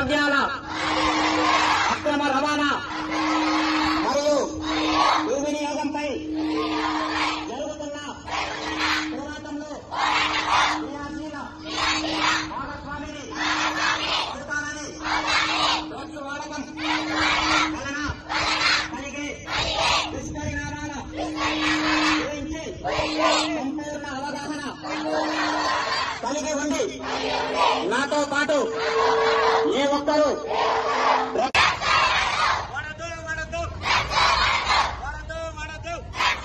ద్రవ్యాల అక్రమ రవాణా మరియు దుర్వినియోగంపై జరుగుతున్న పోరాటంలో క్రియాశీల భాగస్వామిని అవుతానని డ్రగ్స్ వాడకం వలన కలిగే దుష్పరిణామాల గురించి సంపూర్ణ అవగాహన కలిగి ఉండి నాతో పాటు ఏ ఒక్కరూ వడదు, వడదు. వడదు, వడదు.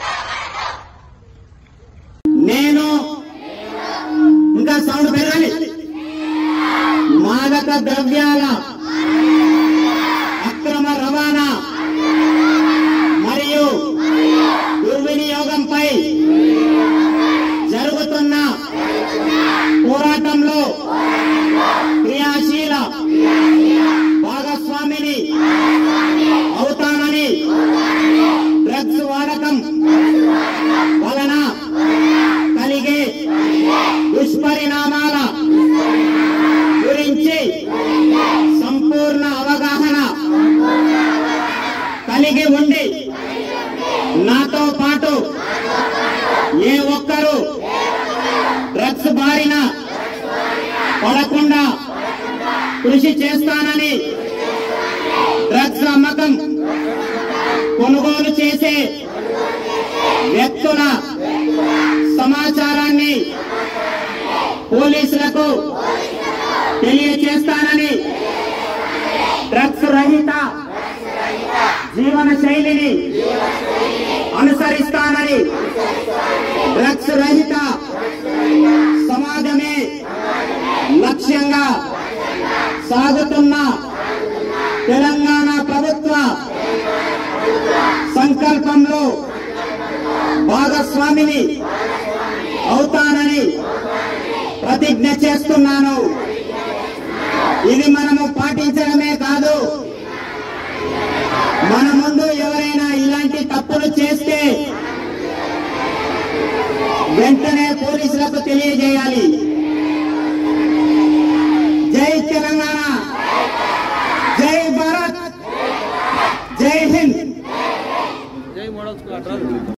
నేను ఇంకా సౌండ్ పెరగాలి మాదక ద్రవ్యాల అక్రమ రవాణా మరియు దుర్వినియోగంపై జరుగుతున్న పోరాటంలో క్రియాశీల భాగస్వామిని అవుతానని డ్రగ్స్ వాడకం వలన కలిగే దుష్పరిణామాల గురించి సంపూర్ణ అవగాహన కలిగి ఉండి నాతో పాటు ఏ ఒక్కరూ డ్రగ్స్ బారిన పడకుండా కృషి చేస్తానని డ్రగ్స్ అమ్మకం కొనుగోలు చేసే వ్యక్తుల సమాచారాన్ని పోలీసులకు తెలియచేస్తానని డ్రగ్స్ రహిత జీవన శైలిని అనుసరిస్తానని డ్రగ్స్ రహిత సమాజమే లక్ష్యంగా సాగుతున్న తెలంగాణ ప్రభుత్వ సంకల్పంలో భాగస్వామిని అవుతానని ప్రతిజ్ఞ చేస్తున్నాను ఇది మనము పాటించడమే కాదు మన ముందు ఎవరైనా ఇలాంటి తప్పులు చేస్తే వెంటనే పోలీసులకు తెలియజేయాలి జై తెలంగాణ జై భారత్ జై హింద్ జై మోడల్స్